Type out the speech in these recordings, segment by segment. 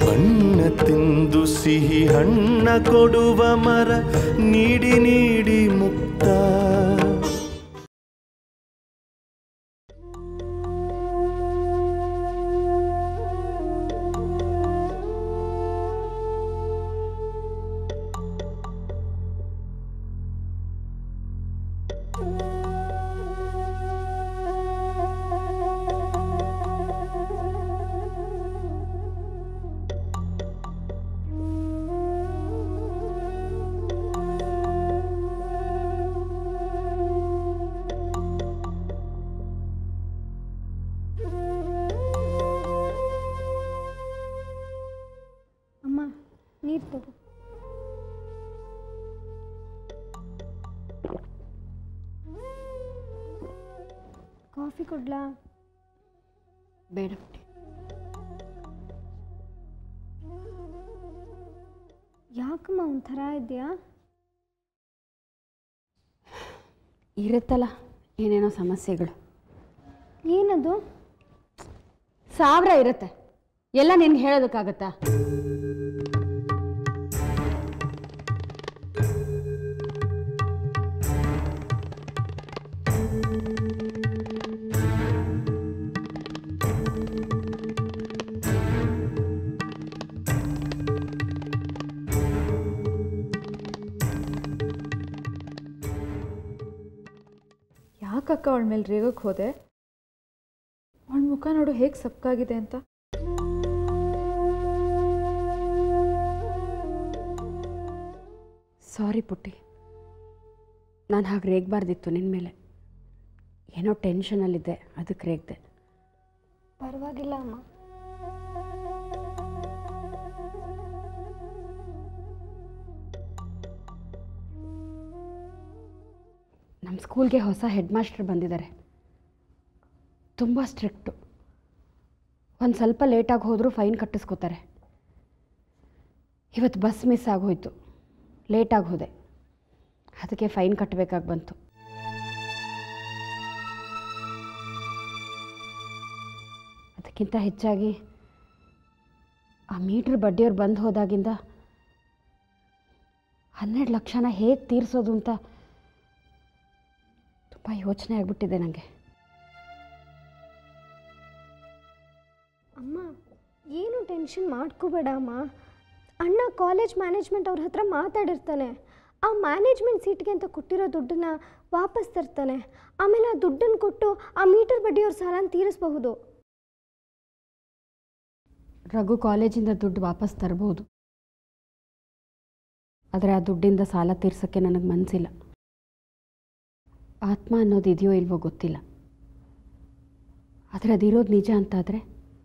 ಬಣ್ಣ ತಿಂದು ಸಿಹಿ ಹಣ್ಣ ಕೊಡುವ ಮರ ನೀಡಿ ನೀಡಿ ಮುಕ್ತ ಅಮ್ಮ ನೀರು ತಗೋ ಕಾಫಿ ಕೊಡ್ಲಾ ಬೇಡ ಪುಟ್ಟಿ ಯಾಕಮ್ಮ ಒಂಥರ ಇದೆಯಾ ಇರುತ್ತಲ್ಲ ಏನೇನೋ ಸಮಸ್ಯೆಗಳು ಏನದು ಸಾವಿರ ಇರುತ್ತೆ ಎಲ್ಲ ನಿನ್ಗೆ ಹೇಳೋದಕ್ಕಾಗತ್ತಾ ಯಾಕಕ್ಕ ಅವಳ ಮೇಲೆ ರೇಗಕ್ಕೆ ಹೋದೆ ಅವಳ ಮುಖ ನೋಡು ಹೇಗೆ ಸಪ್ಕಾಗಿದೆ ಅಂತ ಸಾರಿ ಪುಟ್ಟಿ ನಾನು ಹಾಗೆ ರೇಗಬಾರ್ದಿತ್ತು ನಿನ್ನ ಮೇಲೆ ಏನೋ ಟೆನ್ಷನಲ್ಲಿದ್ದೆ ಅದಕ್ಕೆ ರೇಗ್ದೆ ಪರವಾಗಿಲ್ಲ ಅಮ್ಮ ನಮ್ಮ ಸ್ಕೂಲ್ಗೆ ಹೊಸ ಹೆಡ್ ಮಾಸ್ಟರ್ ಬಂದಿದ್ದಾರೆ ತುಂಬ ಸ್ಟ್ರಿಕ್ಟು ಒಂದು ಸ್ವಲ್ಪ ಲೇಟಾಗಿ ಹೋದರೂ ಫೈನ್ ಕಟ್ಟಿಸ್ಕೋತಾರೆ ಇವತ್ತು ಬಸ್ ಮಿಸ್ ಆಗೋಯ್ತು ಲೇಟಾಗಿ ಹೋದೆ ಅದಕ್ಕೆ ಫೈನ್ ಕಟ್ಟಬೇಕಾಗಿ ಬಂತು ಅದಕ್ಕಿಂತ ಹೆಚ್ಚಾಗಿ ಆ ಮೀಟ್ರ್ ಬಡ್ಡಿಯವ್ರು ಬಂದು ಹೋದಾಗಿಂದ ಹನ್ನೆರಡು ಲಕ್ಷನ ಹೇಗೆ ತೀರಿಸೋದು ಅಂತ ತುಂಬ ಯೋಚನೆ ಆಗಿಬಿಟ್ಟಿದೆ ನನಗೆ ಅಮ್ಮ ಏನು ಟೆನ್ಷನ್ ಮಾಡ್ಕೋಬೇಡ ಅಮ್ಮ ಅಣ್ಣ ಕಾಲೇಜ್ ಮ್ಯಾನೇಜ್ಮೆಂಟ್ ಅವ್ರ ಹತ್ರ ಮಾತಾಡಿರ್ತಾನೆ ಆ ಮ್ಯಾನೇಜ್ಮೆಂಟ್ ಸೀಟ್ಗೆ ಅಂತ ಕೊಟ್ಟಿರೋ ದುಡ್ಡನ್ನ ವಾಪಸ್ ತರ್ತಾನೆ ಆಮೇಲೆ ಆ ದುಡ್ಡನ್ನು ಕೊಟ್ಟು ಆ ಮೀಟರ್ ಬಡ್ಡಿಯವ್ರ ಸಾಲನ ತೀರಿಸಬಹುದು ರಘು ಕಾಲೇಜಿಂದ ದುಡ್ಡು ವಾಪಸ್ ತರ್ಬೋದು ಆದರೆ ಆ ದುಡ್ಡಿಂದ ಸಾಲ ತೀರ್ಸೋಕ್ಕೆ ನನಗೆ ಮನಸ್ಸಿಲ್ಲ ಆತ್ಮ ಅನ್ನೋದು ಇದೆಯೋ ಇಲ್ವೋ ಗೊತ್ತಿಲ್ಲ ಆದರೆ ಅದಿರೋದು ನಿಜ ಅಂತಾದರೆ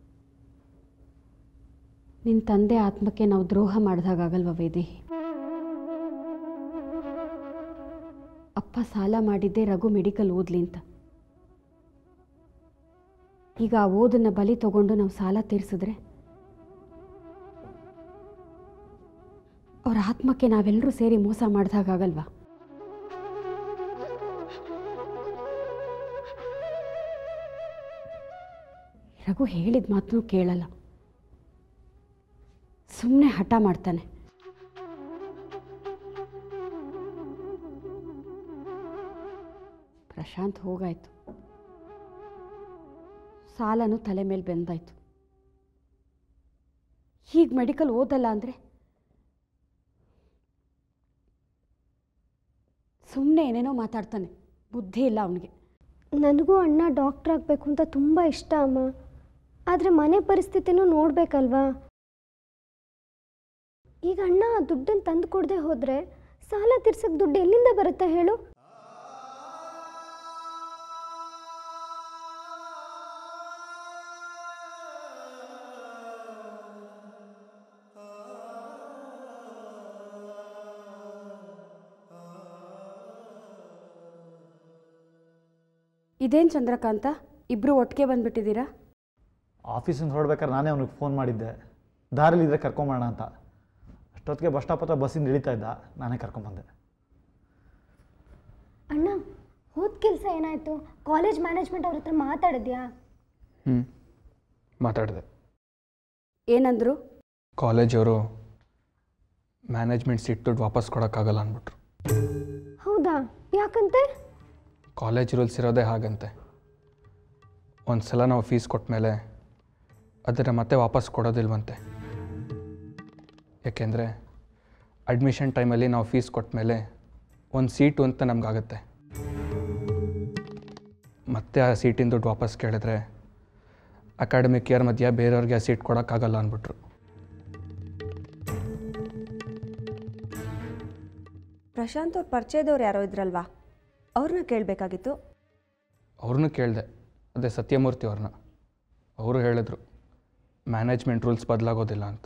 ನಿನ್ನ ತಂದೆ ಆತ್ಮಕ್ಕೆ ನಾವು ದ್ರೋಹ ಮಾಡಿದಾಗಲ್ವ ವೇದೇಹಿ ಅಪ್ಪ ಸಾಲ ಮಾಡಿದ್ದೆ ರಘು ಮೆಡಿಕಲ್ ಓದ್ಲಿ ಅಂತ ಈಗ ಆ ಓದನ್ನು ಬಲಿ ತಗೊಂಡು ನಾವು ಸಾಲ ತೀರಿಸಿದ್ರೆ ಅವ್ರ ಆತ್ಮಕ್ಕೆ ನಾವೆಲ್ಲರೂ ಸೇರಿ ಮೋಸ ಮಾಡಿದಾಗಲ್ವಾ ರಘು ಹೇಳಿದ ಮಾತನ್ನು ಕೇಳಲ್ಲ ಸುಮ್ಮನೆ ಹಠ ಮಾಡ್ತಾನೆ ಪ್ರಶಾಂತ್ ಹೋಗಾಯ್ತು ಸಾಲನು ತಲೆ ಮೇಲೆ ಬೆಂದಾಯ್ತು ಹೀಗೆ ಮೆಡಿಕಲ್ ಓದಲ್ಲ ಅಂದರೆ ಸುಮ್ಮನೆ ಏನೇನೋ ಮಾತಾಡ್ತಾನೆ ಬುದ್ಧಿ ಇಲ್ಲ ಅವನಿಗೆ ನನಗೂ ಅಣ್ಣ ಡಾಕ್ಟ್ರ್ ಆಗಬೇಕು ಅಂತ ತುಂಬ ಇಷ್ಟ ಅಮ್ಮ ಆದರೆ ಮನೆ ಪರಿಸ್ಥಿತಿನೂ ನೋಡಬೇಕಲ್ವಾ ಈಗ ಅಣ್ಣ ಆ ದುಡ್ಡನ್ನು ತಂದು ಕೊಡದೆ ಹೋದರೆ ಸಾಲ ತೀರ್ಸಕ್ಕೆ ದುಡ್ಡು ಎಲ್ಲಿಂದ ಬರುತ್ತೆ ಹೇಳು ಇದೇನು ಚಂದ್ರಕಾಂತ ಇಬ್ಬರು ಒಟ್ಟಿಗೆ ಬಂದ್ಬಿಟ್ಟಿದ್ದೀರಾ ಆಫೀಸಿಂದ ಹೊರಡ್ಬೇಕಾದ್ರೆ ನಾನೇ ಅವ್ನಿಗೆ ಫೋನ್ ಮಾಡಿದ್ದೆ ದಾರಿಲಿ ಇದ್ರೆ ಕರ್ಕೊಂಬೋಣ ಅಂತ ಅಷ್ಟೊತ್ತಿಗೆ ಬಸ್ ಸ್ಟಾಪ್ ಹತ್ರ ಬಸ್ಸಿಂದ ಇಳಿತಾ ಇದ್ದ ನಾನೇ ಕರ್ಕೊಂಬಂದೆ ಅಣ್ಣ ಹೋದ ಕೆಲಸ ಏನಾಯಿತು ಕಾಲೇಜ್ ಮ್ಯಾನೇಜ್ಮೆಂಟ್ ಅವ್ರ ಹತ್ರ ಮಾತಾಡಿದ್ಯಾ ಹ್ಞೂ ಮಾತಾಡಿದೆ ಏನಂದ್ರು ಕಾಲೇಜವರು ಮ್ಯಾನೇಜ್ಮೆಂಟ್ ಸೀಟ್ ದುಡ್ಡು ವಾಪಸ್ ಕೊಡೋಕ್ಕಾಗಲ್ಲ ಅಂದ್ಬಿಟ್ರು ಹೌದಾ ಯಾಕಂತೆ ಕಾಲೇಜ್ ರೂಲ್ಸ್ ಇರೋದೇ ಹಾಗಂತೆ ಒಂದು ಸಲ ನಾವು ಫೀಸ್ ಕೊಟ್ಟ ಮೇಲೆ ಅದನ್ನು ಮತ್ತೆ ವಾಪಸ್ ಕೊಡೋದಿಲ್ವಂತೆ ಯಾಕೆಂದರೆ ಅಡ್ಮಿಷನ್ ಟೈಮಲ್ಲಿ ನಾವು ಫೀಸ್ ಕೊಟ್ಟ ಮೇಲೆ ಒಂದು ಸೀಟು ಅಂತ ನಮಗಾಗತ್ತೆ ಮತ್ತೆ ಆ ಸೀಟಿನ ದುಡ್ಡು ವಾಪಸ್ ಕೇಳಿದ್ರೆ ಅಕಾಡೆಮಿಕ್ ಇಯರ್ ಮಧ್ಯ ಬೇರೆಯವ್ರಿಗೆ ಆ ಸೀಟ್ ಕೊಡೋಕ್ಕಾಗಲ್ಲ ಅಂದ್ಬಿಟ್ರು ಪ್ರಶಾಂತ್ ಅವ್ರ ಪರಿಚಯದವ್ರು ಯಾರೋ ಇದ್ರಲ್ವಾ ಅವ್ರನ್ನ ಕೇಳಬೇಕಾಗಿತ್ತು ಅವ್ರನ್ನೂ ಕೇಳಿದೆ ಅದೇ ಸತ್ಯಮೂರ್ತಿ ಅವ್ರನ್ನ ಅವರು ಹೇಳಿದ್ರು ಮ್ಯಾನೇಜ್ಮೆಂಟ್ ರೂಲ್ಸ್ ಬದಲಾಗೋದಿಲ್ಲ ಅಂತ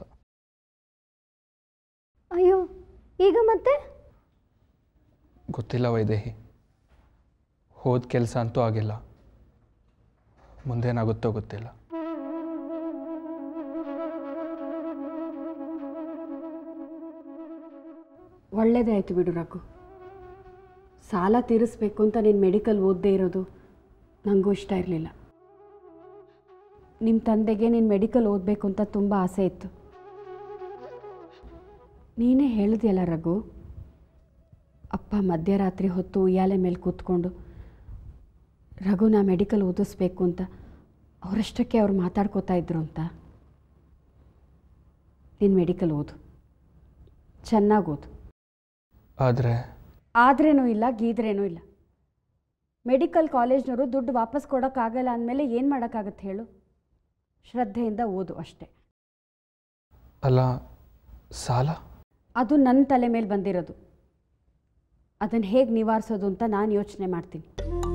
ಅಯ್ಯೋ ಈಗ ಮತ್ತೆ ಗೊತ್ತಿಲ್ಲ ವೈದೇಹಿ ಹೋದ ಕೆಲಸ ಅಂತೂ ಆಗಿಲ್ಲ ಮುಂದೇನಾಗುತ್ತೋ ಗೊತ್ತಿಲ್ಲ ಒಳ್ಳೇದೇ ಆಯಿತು ಬಿಡು ರಘು ಸಾಲ ತೀರಿಸ್ಬೇಕು ಅಂತ ನೀನು ಮೆಡಿಕಲ್ ಓದದೇ ಇರೋದು ನನಗೂ ಇಷ್ಟ ಇರಲಿಲ್ಲ ನಿಮ್ಮ ತಂದೆಗೆ ನೀನು ಮೆಡಿಕಲ್ ಓದಬೇಕು ಅಂತ ತುಂಬ ಆಸೆ ಇತ್ತು ನೀನೇ ಹೇಳಿದೆಯಲ್ಲ ರಘು ಅಪ್ಪ ಮಧ್ಯರಾತ್ರಿ ಹೊತ್ತು ಉಯ್ಯಾಲೆ ಮೇಲೆ ಕೂತ್ಕೊಂಡು ರಘುನ ಮೆಡಿಕಲ್ ಓದಿಸ್ಬೇಕು ಅಂತ ಅವರಷ್ಟಕ್ಕೆ ಅವ್ರು ಮಾತಾಡ್ಕೋತಾ ಇದ್ರು ಅಂತ ನೀನು ಮೆಡಿಕಲ್ ಓದು ಚೆನ್ನಾಗಿ ಓದು ಆದರೆ ಆದ್ರೇನೂ ಇಲ್ಲ ಗೀದ್ರೇನೂ ಇಲ್ಲ ಮೆಡಿಕಲ್ ಕಾಲೇಜ್ನವರು ದುಡ್ಡು ವಾಪಸ್ ಕೊಡೋಕ್ಕಾಗಲ್ಲ ಅಂದಮೇಲೆ ಏನು ಮಾಡೋಕ್ಕಾಗತ್ತೆ ಹೇಳು ಶ್ರದ್ಧೆಯಿಂದ ಓದು ಅಷ್ಟೆ ಅಲ್ಲ ಸಾಲ ಅದು ನನ್ನ ತಲೆ ಮೇಲೆ ಬಂದಿರೋದು ಅದನ್ನು ಹೇಗೆ ನಿವಾರಿಸೋದು ಅಂತ ನಾನು ಯೋಚನೆ ಮಾಡ್ತೀನಿ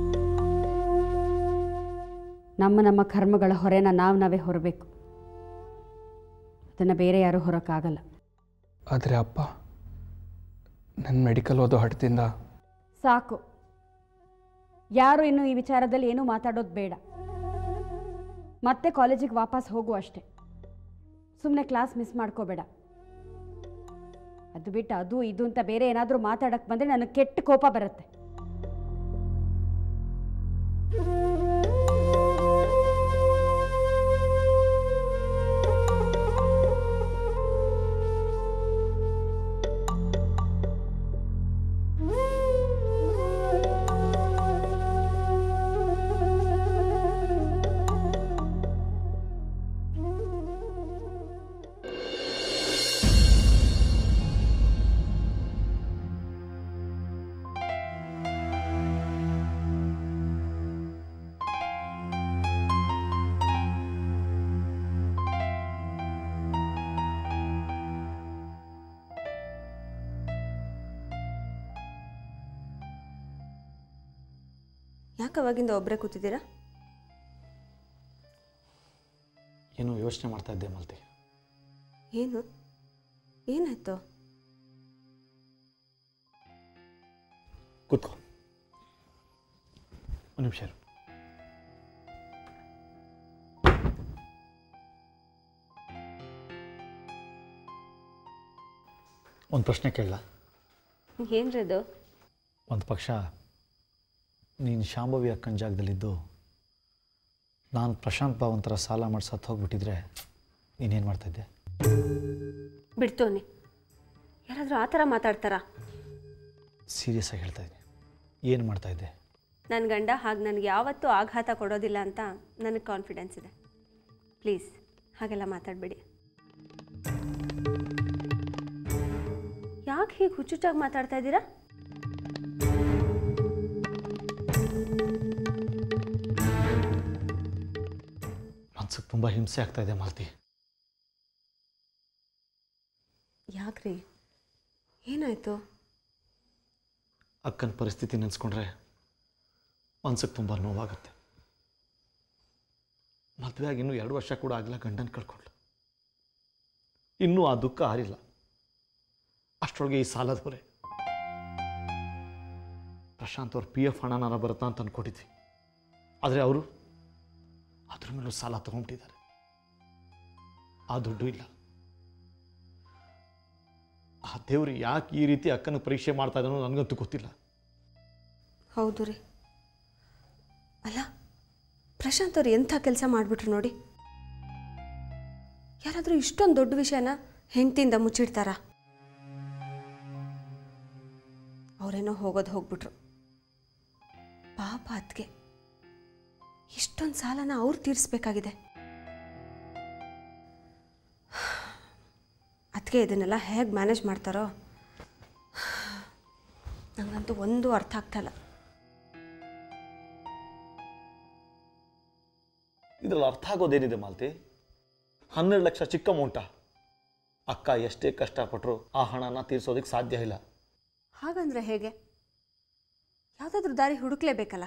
ನಮ್ಮ ನಮ್ಮ ಕರ್ಮಗಳ ಹೊರೆನ ನಾವು ನಾವೇ ಹೊರಬೇಕು ಅದನ್ನು ಬೇರೆ ಯಾರೂ ಹೊರೋಕ್ಕಾಗಲ್ಲ ಆದರೆ ಅಪ್ಪ ನನ್ನ ಮೆಡಿಕಲ್ ಓದೋ ಹಠದಿಂದ ಸಾಕು ಯಾರು ಇನ್ನು ಈ ವಿಚಾರದಲ್ಲಿ ಏನೂ ಮಾತಾಡೋದು ಬೇಡ ಮತ್ತೆ ಕಾಲೇಜಿಗೆ ವಾಪಸ್ ಹೋಗು ಅಷ್ಟೆ ಸುಮ್ಮನೆ ಕ್ಲಾಸ್ ಮಿಸ್ ಮಾಡ್ಕೋಬೇಡ ಅದು ಬಿಟ್ಟು ಅದು ಇದು ಅಂತ ಬೇರೆ ಏನಾದರೂ ಮಾತಾಡಕ್ಕೆ ಬಂದರೆ ನನಗೆ ಕೆಟ್ಟ ಕೋಪ ಬರುತ್ತೆ ಯಾಕೆ ಅವಾಗಿಂದ ಒಬ್ಬರೇ ಕೂತಿದ್ದೀರಾ ಏನೋ ಯೋಚನೆ ಮಾಡ್ತಾ ಇದ್ದೆ ಮಾಲ್ತಿ ಏನು ಏನಾಯ್ತು ಕೂತ್ಕೋ ಒಂದು ನಿಮಿಷ ಇರು ಒಂದು ಪ್ರಶ್ನೆ ಕೇಳಲ್ಲ ಏನ್ರಿ ಅದು ಒಂದು ಪಕ್ಷ ನೀನು ಶಾಂಭವಿ ಅಕ್ಕನ ಜಾಗದಲ್ಲಿದ್ದು ನಾನು ಪ್ರಶಾಂತ್ ಬಾವ್ ಒಂಥರ ಸಾಲ ಮಾಡಿ ಸತ್ತು ಹೋಗ್ಬಿಟ್ಟಿದ್ರೆ ನೀನೇನು ಮಾಡ್ತಾಯಿದ್ದೆ ಬಿಡ್ತೋನಿ ಯಾರಾದರೂ ಆ ಥರ ಮಾತಾಡ್ತಾರಾ ಸೀರಿಯಸ್ ಆಗಿ ಹೇಳ್ತಾ ಇದ್ದೀನಿ ಏನು ಮಾಡ್ತಾಯಿದ್ದೆ ನನ್ನ ಗಂಡ ಹಾಗೆ ನನಗೆ ಯಾವತ್ತೂ ಆಘಾತ ಕೊಡೋದಿಲ್ಲ ಅಂತ ನನಗೆ ಕಾನ್ಫಿಡೆನ್ಸ್ ಇದೆ ಪ್ಲೀಸ್ ಹಾಗೆಲ್ಲ ಮಾತಾಡಬೇಡಿ ಯಾಕೆ ಹೀಗೆ ಹುಚ್ಚುಚ್ಚಾಗಿ ಮಾತಾಡ್ತಾ ಇದ್ದೀರಾ ಮನ್ಸಿಗೆ ತುಂಬ ಹಿಂಸೆ ಆಗ್ತಾ ಇದೆ ಮಾಲ್ತಿ ಯಾಕ್ರಿ ಏನಾಯಿತು ಅಕ್ಕನ ಪರಿಸ್ಥಿತಿ ನೆನೆಸ್ಕೊಂಡ್ರೆ ಮನ್ಸಿಗೆ ತುಂಬ ನೋವಾಗುತ್ತೆ ಮದುವೆ ಆಗಿ ಇನ್ನೂ ಎರಡು ವರ್ಷ ಕೂಡ ಆಗಿಲ್ಲ ಗಂಡನ ಕಳ್ಕೊಂಡ್ಲು ಇನ್ನೂ ಆ ದುಃಖ ಆರಿಲ್ಲ ಅಷ್ಟರೊಳಗೆ ಈ ಸಾಲದ ಹೊರೆ ಪ್ರಶಾಂತ್ ಅವ್ರ ಪಿ ಎಫ್ ಹಣನಾರ ಬರುತ್ತಾ ಅಂತ ಅಂದ್ಕೊಂಡಿದ್ವಿ ಆದರೆ ಅವರು ಅದ್ರ ಮೇಲೂ ಸಾಲ ತಗೊಂಬಿಟ್ಟಿದ್ದಾರೆ ಆ ದುಡ್ಡು ಇಲ್ಲ ಆ ದೇವ್ರು ಯಾಕೆ ಈ ರೀತಿ ಅಕ್ಕನ ಪರೀಕ್ಷೆ ಮಾಡ್ತಾ ಇದ್ದಾನೋ ನನಗಂತೂ ಗೊತ್ತಿಲ್ಲ ಹೌದು ರೀ ಅಲ್ಲ ಪ್ರಶಾಂತ್ ಅವ್ರು ಎಂಥ ಕೆಲಸ ಮಾಡಿಬಿಟ್ರು ನೋಡಿ ಯಾರಾದರೂ ಇಷ್ಟೊಂದು ದೊಡ್ಡ ವಿಷಯನ ಹೆಂಡ್ತಿಯಿಂದ ಮುಚ್ಚಿಡ್ತಾರಾ ಅವರೇನೋ ಹೋಗೋದು ಹೋಗ್ಬಿಟ್ರು ಪಾಪ ಅದಕ್ಕೆ ಇಷ್ಟೊಂದು ಸಾಲನ ಅವ್ರು ತೀರಿಸ್ಬೇಕಾಗಿದೆ ಅದಕ್ಕೆ ಇದನ್ನೆಲ್ಲ ಹೇಗೆ ಮ್ಯಾನೇಜ್ ಮಾಡ್ತಾರೋ ನನಗಂತೂ ಒಂದು ಅರ್ಥ ಆಗ್ತಾಯಿಲ್ಲ ಇದರಲ್ಲಿ ಅರ್ಥ ಆಗೋದೇನಿದೆ ಮಾಲ್ತಿ ಹನ್ನೆರಡು ಲಕ್ಷ ಚಿಕ್ಕ ಅಮೌಂಟ ಅಕ್ಕ ಎಷ್ಟೇ ಕಷ್ಟಪಟ್ಟರು ಆ ಹಣನ ತೀರಿಸೋದಕ್ಕೆ ಸಾಧ್ಯ ಇಲ್ಲ ಹಾಗಂದ್ರೆ ಹೇಗೆ ಯಾವುದಾದ್ರೂ ದಾರಿ ಹುಡುಕ್ಲೇಬೇಕಲ್ಲ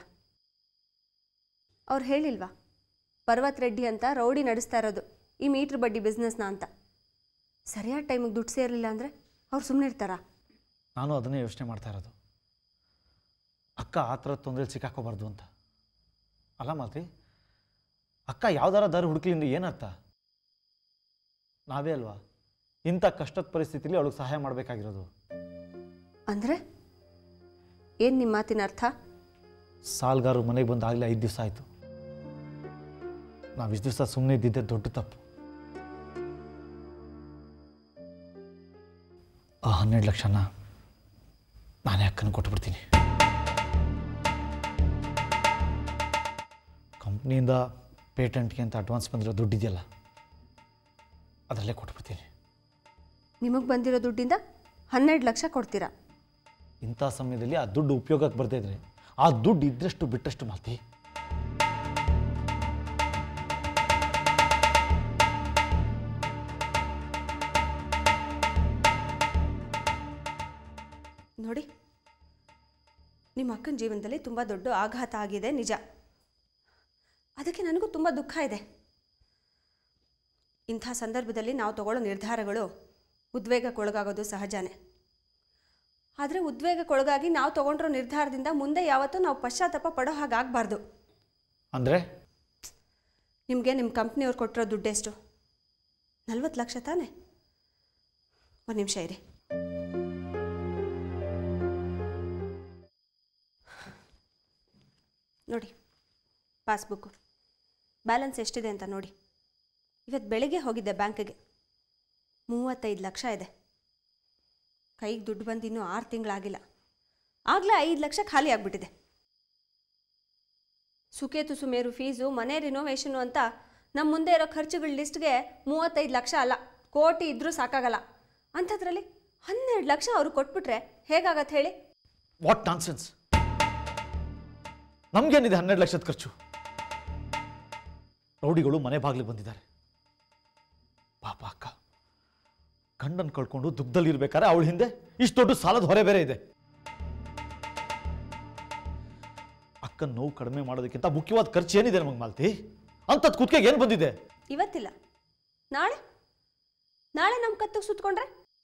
ಅವ್ರು ಹೇಳಿಲ್ವಾ ಪರ್ವತ್ ರೆಡ್ಡಿ ಅಂತ ರೌಡಿ ನಡೆಸ್ತಾ ಇರೋದು ಈ ಮೀಟ್ರ್ ಬಡ್ಡಿ ಬಿಸ್ನೆಸ್ನ ಅಂತ ಸರಿಯಾದ ಟೈಮಿಗೆ ದುಡ್ಡು ಸೇರಲಿಲ್ಲ ಅಂದರೆ ಅವ್ರು ಸುಮ್ಮನೆ ಇರ್ತಾರಾ ನಾನು ಅದನ್ನೇ ಯೋಚನೆ ಮಾಡ್ತಾ ಇರೋದು ಅಕ್ಕ ಆ ಥರ ತೊಂದರೆಲಿ ಸಿಕ್ಕಾಕೋಬಾರ್ದು ಅಂತ ಅಲ್ಲ ಮಾಲ್ತಿ ಅಕ್ಕ ಯಾವ್ದಾರ ದಾರಿ ಹುಡುಕ್ಲಿಂದ ಏನರ್ಥ ನಾವೇ ಅಲ್ವಾ ಇಂಥ ಕಷ್ಟದ ಪರಿಸ್ಥಿತಿಲಿ ಅವಳಿಗೆ ಸಹಾಯ ಮಾಡಬೇಕಾಗಿರೋದು ಅಂದರೆ ಏನು ನಿಮ್ಮ ಮಾತಿನ ಅರ್ಥ ಸಾಲ್ಗಾರು ಮನೆಗೆ ಬಂದು ಆಗಲೇ ಐದು ದಿವಸ ಆಯಿತು ನಾವು ಇಷ್ಟು ದಿವಸ ಸುಮ್ಮನೆ ಇದ್ದಿದ್ದೆ ದೊಡ್ಡ ತಪ್ಪು ಆ ಹನ್ನೆರಡು ಲಕ್ಷನ ನಾನೇ ಅಕ್ಕನ ಕೊಟ್ಬಿಡ್ತೀನಿ ಕಂಪ್ನಿಯಿಂದ ಪೇಟೆಂಟ್ಗೆ ಅಂತ ಅಡ್ವಾನ್ಸ್ ಬಂದಿರೋ ದುಡ್ಡಿದೆಯಲ್ಲ ಅದರಲ್ಲೇ ಕೊಟ್ಬಿಡ್ತೀನಿ ನಿಮಗೆ ಬಂದಿರೋ ದುಡ್ಡಿಂದ ಹನ್ನೆರಡು ಲಕ್ಷ ಕೊಡ್ತೀರಾ ಇಂಥ ಸಮಯದಲ್ಲಿ ಆ ದುಡ್ಡು ಉಪಯೋಗಕ್ಕೆ ಬರ್ತಾ ಇದ್ರೆ ಆ ದುಡ್ಡು ಇದ್ದಷ್ಟು ಬಿಟ್ಟಷ್ಟು ಮಾಲ್ತಿ ನೋಡಿ ನಿಮ್ಮ ಅಕ್ಕನ ಜೀವನದಲ್ಲಿ ತುಂಬ ದೊಡ್ಡ ಆಘಾತ ಆಗಿದೆ ನಿಜ ಅದಕ್ಕೆ ನನಗೂ ತುಂಬ ದುಃಖ ಇದೆ ಇಂಥ ಸಂದರ್ಭದಲ್ಲಿ ನಾವು ತಗೊಳ್ಳೋ ನಿರ್ಧಾರಗಳು ಉದ್ವೇಗಕ್ಕೊಳಗಾಗೋದು ಸಹಜನೇ ಆದರೆ ಉದ್ವೇಗಕ್ಕೊಳಗಾಗಿ ನಾವು ತಗೊಂಡಿರೋ ನಿರ್ಧಾರದಿಂದ ಮುಂದೆ ಯಾವತ್ತೂ ನಾವು ಪಶ್ಚಾತ್ತಾಪ ಪಡೋ ಹಾಗಾಗಬಾರ್ದು ಅಂದರೆ ನಿಮಗೆ ನಿಮ್ಮ ಕಂಪ್ನಿಯವ್ರು ಕೊಟ್ಟಿರೋ ದುಡ್ಡೆಷ್ಟು ನಲ್ವತ್ತು ಲಕ್ಷ ತಾನೇ ಒಂದು ನಿಮಿಷ ಇರಿ ನೋಡಿ ಪಾಸ್ಬುಕ್ಕು ಬ್ಯಾಲೆನ್ಸ್ ಎಷ್ಟಿದೆ ಅಂತ ನೋಡಿ ಇವತ್ತು ಬೆಳಿಗ್ಗೆ ಹೋಗಿದ್ದೆ ಬ್ಯಾಂಕಿಗೆ ಮೂವತ್ತೈದು ಲಕ್ಷ ಇದೆ ಕೈಗೆ ದುಡ್ಡು ಬಂದು ಇನ್ನೂ ಆರು ತಿಂಗಳಾಗಿಲ್ಲ ಆಗಲೇ ಐದು ಲಕ್ಷ ಖಾಲಿ ಆಗಿಬಿಟ್ಟಿದೆ ಸುಕೇತು ಸುಮೇರು ಫೀಸು ಮನೆ ರಿನೋವೇಷನು ಅಂತ ನಮ್ಮ ಮುಂದೆ ಇರೋ ಖರ್ಚುಗಳ ಲಿಸ್ಟ್ಗೆ ಮೂವತ್ತೈದು ಲಕ್ಷ ಅಲ್ಲ ಕೋಟಿ ಇದ್ರೂ ಸಾಕಾಗಲ್ಲ ಅಂಥದ್ರಲ್ಲಿ ಹನ್ನೆರಡು ಲಕ್ಷ ಅವ್ರು ಕೊಟ್ಬಿಟ್ರೆ ಹೇಗಾಗತ್ತೆ ಹೇಳಿ ವಾಟ್ ನಾನ್ಸೆನ್ಸ್ ನಮ್ಗೇನಿದೆ ಹನ್ನೆರಡು ಲಕ್ಷದ ಖರ್ಚು ರೌಡಿಗಳು ಮನೆ ಬಾಗಿಲಿಗೆ ಬಂದಿದ್ದಾರೆ ಪಾಪ ಅಕ್ಕ ಗಂಡನ್ ಕಳ್ಕೊಂಡು ದುಃಖದಲ್ಲಿ ಇರ್ಬೇಕಾದ್ರೆ ಅವಳ ಹಿಂದೆ ಇಷ್ಟು ದೊಡ್ಡ ಸಾಲದ ಹೊರೆ ಬೇರೆ ಇದೆ ಅಕ್ಕನ ನೋವು ಕಡಿಮೆ ಮಾಡೋದಕ್ಕಿಂತ ಮುಖ್ಯವಾದ ಖರ್ಚು ಏನಿದೆ ನಮಗೆ ಮಾಲ್ತಿ ಅಂಥದ್ದು ಕುತ್ತಿಗೆಗೆ ಏನು ಬಂದಿದೆ ಇವತ್ತಿಲ್ಲ ನಾಳೆ ನಾಳೆ ನಮ್ಮ ಕತ್ತಿಗೆ ಸುತ್ಕೊಂಡ್ರೆ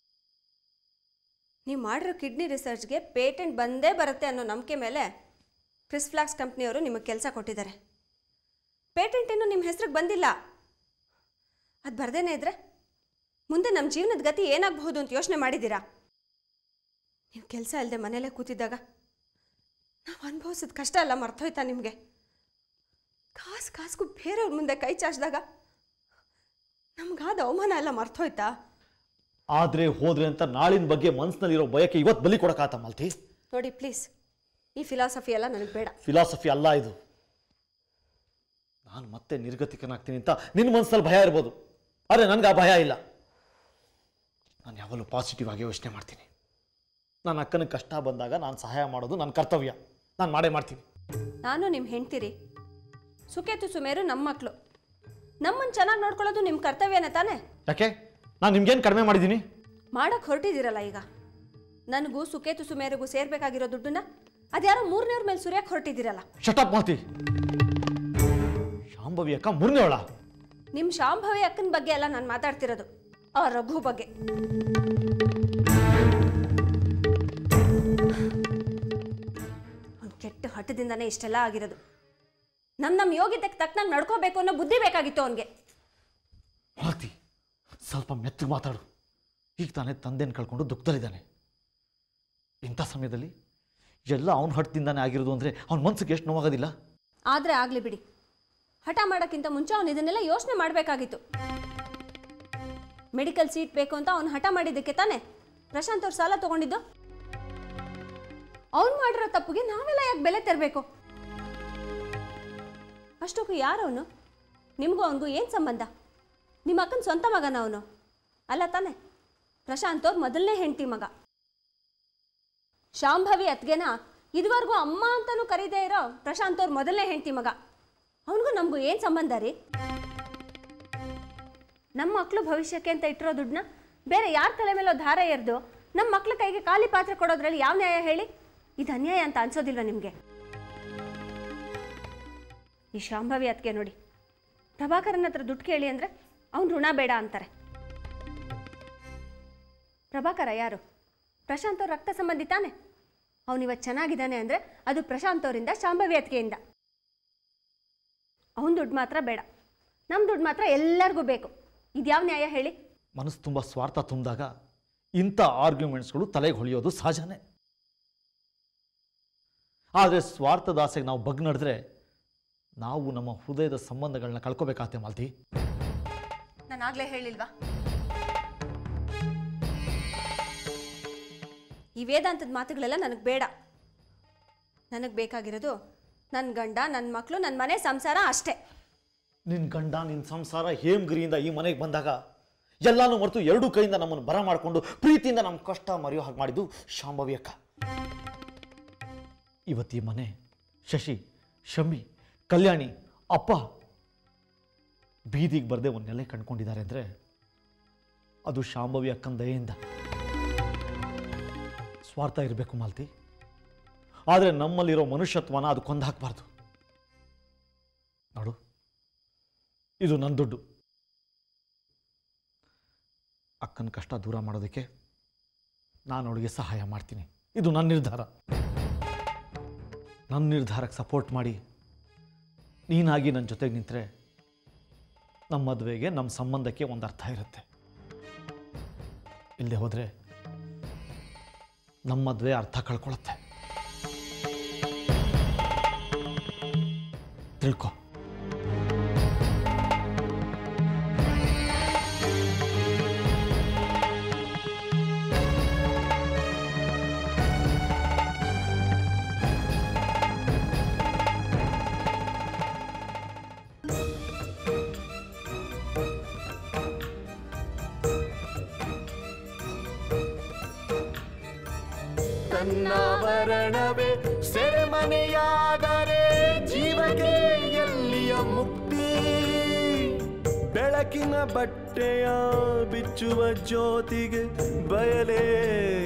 ನೀವು ಮಾಡಿರೋ ಕಿಡ್ನಿ ರಿಸರ್ಚ್ಗೆ ಪೇಟೆಂಟ್ ಬಂದೇ ಬರುತ್ತೆ ಅನ್ನೋ ನಂಬಿಕೆ ಮೇಲೆ ಕ್ರಿಸ್ಫ್ಲಾಕ್ಸ್ ಕಂಪ್ನಿಯವರು ನಿಮಗೆ ಕೆಲಸ ಕೊಟ್ಟಿದ್ದಾರೆ ಪೇಟೆಂಟ್ ಇನ್ನೂ ನಿಮ್ಮ ಹೆಸ್ರಿಗೆ ಬಂದಿಲ್ಲ ಅದು ಬರ್ದೇನೆ ಇದ್ರೆ ಮುಂದೆ ನಮ್ಮ ಜೀವನದ ಗತಿ ಏನಾಗಬಹುದು ಅಂತ ಯೋಚನೆ ಮಾಡಿದ್ದೀರಾ ನೀವು ಕೆಲಸ ಇಲ್ಲದೆ ಮನೇಲೇ ಕೂತಿದ್ದಾಗ ನಾವು ಅನುಭವಿಸಿದ ಕಷ್ಟ ಎಲ್ಲ ಮರ್ತೋಯ್ತಾ ನಿಮಗೆ ಕಾಸು ಕಾಸ್ಗೂ ಬೇರೆಯವ್ರ ಮುಂದೆ ಕೈ ಚಾಚಿದಾಗ ನಮ್ಗಾದ ಅವಮಾನ ಎಲ್ಲ ಮರ್ತೋಯ್ತಾ ಆದ್ರೆ ಹೋದ್ರೆ ಅಂತ ನಾಳಿನ ಬಗ್ಗೆ ಮನಸ್ಸಿನಲ್ಲಿರೋ ಬಯಕೆ ಇವತ್ತು ಬಲಿ ಕೊಡಕ್ಕಾತ ಮಾಲ್ತಿ ನೋಡಿ ಪ್ಲೀಸ್ ಈ ಫಿಲಾಸಫಿ ಎಲ್ಲ ನನಗೆ ಬೇಡ ಫಿಲಾಸಫಿ ಅಲ್ಲ ಇದು ನಾನು ಮತ್ತೆ ನಿರ್ಗತಿಕನಾಗ್ತೀನಿ ಅಂತ ನಿನ್ನ ಮನಸ್ಸಲ್ಲಿ ಭಯ ಇರ್ಬೋದು ಆದರೆ ನನಗೆ ಆ ಭಯ ಇಲ್ಲ ನಾನು ಯಾವಾಗಲೂ ಪಾಸಿಟಿವ್ ಆಗಿ ಯೋಚನೆ ಮಾಡ್ತೀನಿ ನನ್ನ ಅಕ್ಕನ ಕಷ್ಟ ಬಂದಾಗ ನಾನು ಸಹಾಯ ಮಾಡೋದು ನನ್ನ ಕರ್ತವ್ಯ ನಾನು ಮಾಡೇ ಮಾಡ್ತೀನಿ ನಾನು ನಿಮ್ಮ ಹೆಂಡ್ತಿರಿ ಸುಕೇತು ಸುಮೇರು ನಮ್ಮ ಮಕ್ಕಳು ನಮ್ಮನ್ನು ಚೆನ್ನಾಗಿ ನೋಡ್ಕೊಳ್ಳೋದು ನಿಮ್ಮ ಕರ್ತವ್ಯನೇ ತಾನೇ ಯಾಕೆ ನಾನು ನಿಮ್ಗೇನು ಕಡಿಮೆ ಮಾಡಿದ್ದೀನಿ ಮಾಡಕ್ಕೆ ಹೊರಟಿದ್ದೀರಲ್ಲ ಈಗ ನನಗೂ ಸುಕೇತು ಸುಮೇರಿಗೂ ಸೇರ್ಬೇಕಾಗಿರೋ ದುಡ್ಡನ್ನ ಅದ್ಯಾರೋ ಮೂರನೇವ್ರ ಮೇಲೆ ಸುರಿಯಕ್ಕೆ ಹೊರಟಿದ್ದೀರಲ್ಲ ಶಟಪ್ ಮಾತಿ ಶಾಂಭವಿ ಅಕ್ಕ ಮೂರನೇವಳ ನಿಮ್ಮ ಶಾಂಭವಿ ಅಕ್ಕನ ಬಗ್ಗೆ ಎಲ್ಲ ನಾನು ಮಾತಾಡ್ತಿರೋದು ಆ ರಘು ಬಗ್ಗೆ ಒಂದು ಕೆಟ್ಟ ಹಠದಿಂದನೇ ಇಷ್ಟೆಲ್ಲ ಆಗಿರೋದು ನಮ್ಮ ನಮ್ಮ ಯೋಗ್ಯತೆಗೆ ತಕ್ಕನಾಗಿ ನಡ್ಕೋಬೇಕು ಅನ್ನೋ ಬುದ್ಧಿ ಬೇಕಾಗಿತ್ತು ಅವನಿಗೆ ಮಾತಿ ಸ್ವಲ್ಪ ಮೆತ್ತಗೆ ಮಾತಾಡು ಈಗ ತಾನೇ ತಂದೆನ ಕಳ್ಕೊಂಡು ದುಃಖದಲ್ಲಿದ್ದಾನೆ ಇಂಥ ಸಮಯದಲ್ಲಿ ಎಲ್ಲ ಅವನ ಹಟ್ಟದಿಂದಾನೇ ಆಗಿರೋದು ಅಂದರೆ ಅವನ ಮನ್ಸಿಗೆ ಎಷ್ಟು ನೋವಾಗೋದಿಲ್ಲ ಆದರೆ ಆಗಲಿ ಬಿಡಿ ಹಠ ಮಾಡೋಕ್ಕಿಂತ ಮುಂಚೆ ಅವನು ಇದನ್ನೆಲ್ಲ ಯೋಚನೆ ಮಾಡಬೇಕಾಗಿತ್ತು ಮೆಡಿಕಲ್ ಸೀಟ್ ಬೇಕು ಅಂತ ಅವನು ಹಠ ಮಾಡಿದ್ದಕ್ಕೆ ತಾನೆ ಪ್ರಶಾಂತ್ ಅವ್ರು ಸಾಲ ತಗೊಂಡಿದ್ದು ಅವ್ನು ಮಾಡಿರೋ ತಪ್ಪಿಗೆ ನಾವೆಲ್ಲ ಯಾಕೆ ಬೆಲೆ ತೆರಬೇಕು ಅಷ್ಟಕ್ಕೂ ಯಾರವನು ನಿಮಗೂ ಅವನಿಗೂ ಏನು ಸಂಬಂಧ ನಿಮ್ಮ ಅಕ್ಕನ ಸ್ವಂತ ಮಗನ ಅವನು ಅಲ್ಲ ತಾನೆ ಪ್ರಶಾಂತ್ ಅವ್ರ ಮೊದಲನೇ ಹೆಂಡತಿ ಮಗ ಶಾಂಭವಿ ಅತ್ಗೆನ ಇದುವರೆಗೂ ಅಮ್ಮ ಅಂತಲೂ ಕರೀದೇ ಇರೋ ಪ್ರಶಾಂತ್ ಅವ್ರ ಮೊದಲನೇ ಹೆಂಡತಿ ಮಗ ಅವನಿಗೂ ನಮಗೂ ಏನು ಸಂಬಂಧ ರೀ ನಮ್ಮ ಮಕ್ಕಳು ಭವಿಷ್ಯಕ್ಕೆ ಅಂತ ಇಟ್ಟಿರೋ ದುಡ್ಡನ್ನ ಬೇರೆ ಯಾರ ತಲೆ ಮೇಲೋ ದಾರ ಎರೆದು ನಮ್ಮ ಮಕ್ಳ ಕೈಗೆ ಖಾಲಿ ಪಾತ್ರೆ ಕೊಡೋದ್ರಲ್ಲಿ ಯಾವ ನ್ಯಾಯ ಹೇಳಿ ಇದು ಅನ್ಯಾಯ ಅಂತ ಅನ್ಸೋದಿಲ್ವ ನಿಮಗೆ ಈ ಶಾಂಭವಿ ಅತ್ಗೆ ನೋಡಿ ಪ್ರಭಾಕರನ ಹತ್ರ ದುಡ್ಡು ಕೇಳಿ ಅಂದರೆ ಅವ್ನು ಋಣ ಬೇಡ ಅಂತಾರೆ ಪ್ರಭಾಕರ ಯಾರು ಪ್ರಶಾಂತ್ ಅವ್ರ ರಕ್ತ ಸಂಬಂಧಿ ತಾನೆ ಅವನಿವತ್ತು ಚೆನ್ನಾಗಿದ್ದಾನೆ ಅಂದರೆ ಅದು ಪ್ರಶಾಂತ್ ಅವರಿಂದ ಶಾಂಭವಿ ಅತ್ಗೆಯಿಂದ ಅವನ ದುಡ್ಡು ಮಾತ್ರ ಬೇಡ ನಮ್ಮ ದುಡ್ಡು ಮಾತ್ರ ಎಲ್ಲರಿಗೂ ಬೇಕು ಇದ್ಯಾವ ನ್ಯಾಯ ಹೇಳಿ ಮನಸ್ಸು ತುಂಬ ಸ್ವಾರ್ಥ ತುಂಬಿದಾಗ ಇಂಥ ಆರ್ಗ್ಯುಮೆಂಟ್ಸ್ಗಳು ತಲೆಗೆ ಹೊಳೆಯೋದು ಸಹಜನೇ ಆದರೆ ಸ್ವಾರ್ಥದ ಆಸೆಗೆ ನಾವು ಬಗ್ ನಡೆದ್ರೆ ನಾವು ನಮ್ಮ ಹೃದಯದ ಸಂಬಂಧಗಳನ್ನ ಕಳ್ಕೊಬೇಕಾಗತ್ತೆ ಮಾಲ್ತಿ ನಾನು ಆಗಲೇ ಹೇಳಿಲ್ವಾ ಈ ವೇದಾಂತದ ಮಾತುಗಳೆಲ್ಲ ನನಗೆ ಬೇಡ ನನಗೆ ಬೇಕಾಗಿರೋದು ನನ್ನ ಗಂಡ ನನ್ನ ಮಕ್ಕಳು ನನ್ನ ಮನೆ ಸಂಸಾರ ಅಷ್ಟೇ ನಿನ್ನ ಗಂಡ ನಿನ್ನ ಸಂಸಾರ ಹೇಮಗಿರಿಯಿಂದ ಈ ಮನೆಗೆ ಬಂದಾಗ ಎಲ್ಲಾನು ಮರೆತು ಎರಡೂ ಕೈಯಿಂದ ನಮ್ಮನ್ನು ಬರ ಮಾಡಿಕೊಂಡು ಪ್ರೀತಿಯಿಂದ ನಮ್ಮ ಕಷ್ಟ ಮರೆಯೋ ಹಾಗೆ ಮಾಡಿದ್ದು ಶಾಂಭವಿ ಅಕ್ಕ ಇವತ್ತು ಈ ಮನೆ ಶಶಿ ಶಮಿ ಕಲ್ಯಾಣಿ ಅಪ್ಪ ಬೀದಿಗೆ ಬರದೆ ಒಂದು ನೆಲೆ ಕಂಡ್ಕೊಂಡಿದ್ದಾರೆ ಅಂದರೆ ಅದು ಶಾಂಭವಿ ಅಕ್ಕನ ದಯೆಯಿಂದ ಸ್ವಾರ್ಥ ಇರಬೇಕು ಮಾಲ್ತಿ ಆದರೆ ನಮ್ಮಲ್ಲಿರೋ ಮನುಷ್ಯತ್ವನ ಅದು ಕೊಂದು ಹಾಕಬಾರ್ದು ನೋಡು ಇದು ನನ್ನ ದುಡ್ಡು ಅಕ್ಕನ ಕಷ್ಟ ದೂರ ಮಾಡೋದಕ್ಕೆ ನಾನು ಅವಳಿಗೆ ಸಹಾಯ ಮಾಡ್ತೀನಿ ಇದು ನನ್ನ ನಿರ್ಧಾರ ನನ್ನ ನಿರ್ಧಾರಕ್ಕೆ ಸಪೋರ್ಟ್ ಮಾಡಿ ನೀನಾಗಿ ನನ್ನ ಜೊತೆಗೆ ನಿಂತರೆ ನಮ್ಮ ಮದುವೆಗೆ ನಮ್ಮ ಸಂಬಂಧಕ್ಕೆ ಒಂದು ಅರ್ಥ ಇರುತ್ತೆ ಇಲ್ಲದೆ ಹೋದರೆ ನಮ್ಮ ಮದುವೆ ಅರ್ಥ ಕಳ್ಕೊಳ್ಳುತ್ತೆ ತಿಳ್ಕೊ ತನ್ನಾವರಣವೇ ಸೆರೆಮನೆಯಾದರೆ ಜೀವಕ್ಕೆ ಎಲ್ಲಿಯ ಮುಕ್ತಿ ಬೆಳಕಿನ ಬಟ್ಟೆಯ ಬಿಚ್ಚುವ ಜ್ಯೋತಿಗೆ ಬಯಲೇ